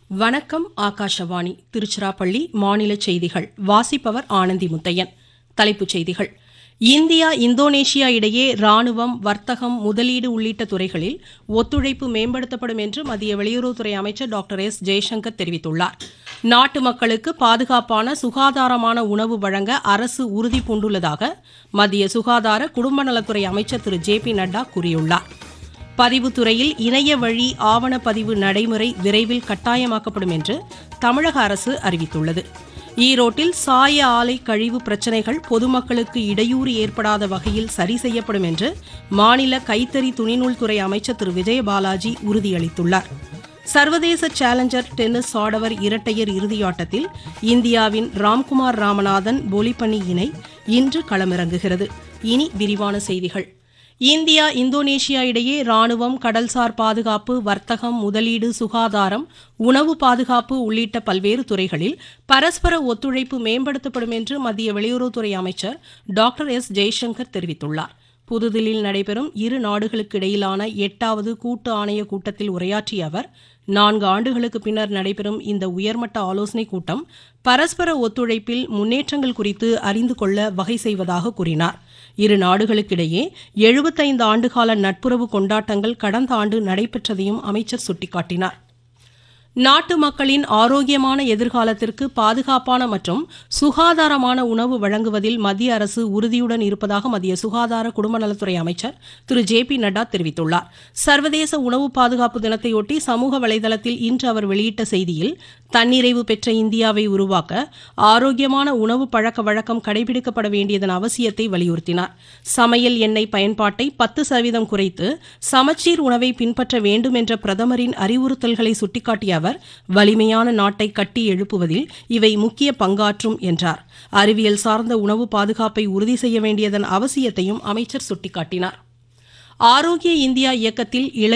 வணக்கம் ஆகாஷவாணி திருச்சிராப்பள்ளி மாநில செய்திகள் வாசிப்பவர் ஆனந்தி முத்தையன் தலைப்புச் செய்திகள் இந்தியா இந்தோனேஷியா இடையே ராணுவம் வர்த்தகம் முதலீடு உள்ளிட்ட துறைகளில் ஒத்துழைப்பு மேம்படுத்தப்படும் என்று மத்திய வெளியுறவுத்துறை அமைச்சர் டாக்டர் எஸ் ஜெய்சங்கர் தெரிவித்துள்ளார் நாட்டு மக்களுக்கு பாதுகாப்பான சுகாதாரமான உணவு வழங்க அரசு உறுதி பூண்டுள்ளதாக மத்திய சுகாதார குடும்ப நலத்துறை அமைச்சர் திரு ஜே பி நட்டா கூறியுள்ளார் பதிவுத்துறையில் இணைய வழி ஆவணப்பதிவு நடைமுறை விரைவில் கட்டாயமாக்கப்படும் என்று தமிழக அரசு அறிவித்துள்ளது ஈரோட்டில் சாய ஆலை கழிவு பிரச்சினைகள் பொதுமக்களுக்கு இடையூறு ஏற்படாத வகையில் சரி செய்யப்படும் என்று மாநில கைத்தறி துணிநூல் துறை அமைச்சர் திரு விஜயபாலாஜி உறுதியளித்துள்ளார் சர்வதேச சேலஞ்சர் டென்னிஸ் ஆடவர் இரட்டையர் இறுதியாட்டத்தில் இந்தியாவின் ராம்குமார் ராமநாதன் போலிப்பண்ணி இணை இன்று களமிறங்குகிறது இனி விரிவான செய்திகள் இந்தியா இந்தோனேஷியா இடையே ராணுவம் கடல்சார் பாதுகாப்பு வர்த்தகம் முதலீடு சுகாதாரம் உணவு பாதுகாப்பு உள்ளிட்ட பல்வேறு துறைகளில் பரஸ்பர ஒத்துழைப்பு மேம்படுத்தப்படும் என்று மத்திய வெளியுறவுத்துறை அமைச்சர் டாக்டர் எஸ் ஜெய்சங்கர் தெரிவித்துள்ளார் புதுதில்லியில் நடைபெறும் இரு நாடுகளுக்கு இடையிலான எட்டாவது கூட்டு ஆணைய கூட்டத்தில் உரையாற்றிய அவர் நான்கு ஆண்டுகளுக்கு பின்னர் நடைபெறும் இந்த உயர்மட்ட ஆலோசனைக் கூட்டம் பரஸ்பர ஒத்துழைப்பில் முன்னேற்றங்கள் குறித்து அறிந்து கொள்ள வகை செய்வதாக கூறினார் இரு நாடுகளுக்கிடையே எழுபத்தைந்து ஆண்டுகால நட்புறவு கொண்டாட்டங்கள் கடந்த ஆண்டு நடைபெற்றதையும் அமைச்சர் சுட்டிக்காட்டினார் நாட்டு மக்களின் ஆரோக்கியமான எதிர்காலத்திற்கு பாதுகாப்பான மற்றும் சுகாதாரமான உணவு வழங்குவதில் மத்திய அரசு உறுதியுடன் இருப்பதாக மத்திய சுகாதார குடும்ப நலத்துறை அமைச்சர் திரு ஜே பி நட்டா தெரிவித்துள்ளார் சர்வதேச உணவு பாதுகாப்பு தினத்தையொட்டி சமூக வலைதளத்தில் இன்று அவர் வெளியிட்ட செய்தியில் தன்னிறைவு பெற்ற இந்தியாவை உருவாக்க ஆரோக்கியமான உணவு பழக்க வழக்கம் கடைபிடிக்கப்பட வேண்டியதன் அவசியத்தை வலியுறுத்தினார் சமையல் எண்ணெய் பயன்பாட்டை பத்து சதவீதம் குறைத்து சமச்சீர் உணவை பின்பற்ற வேண்டும் என்ற பிரதமரின் அறிவுறுத்தல்களை சுட்டிக்காட்டிய அவர் வலிமையான நாட்டை கட்டி எழுப்புவதில் இவை முக்கிய பங்காற்றும் என்றார் அறிவியல் சார்ந்த உணவு பாதுகாப்பை உறுதி செய்ய வேண்டியதன் அவசியத்தையும் அமைச்சர் சுட்டிக்காட்டினார் ஆரோக்கிய இந்தியா இயக்கத்தில் இளைய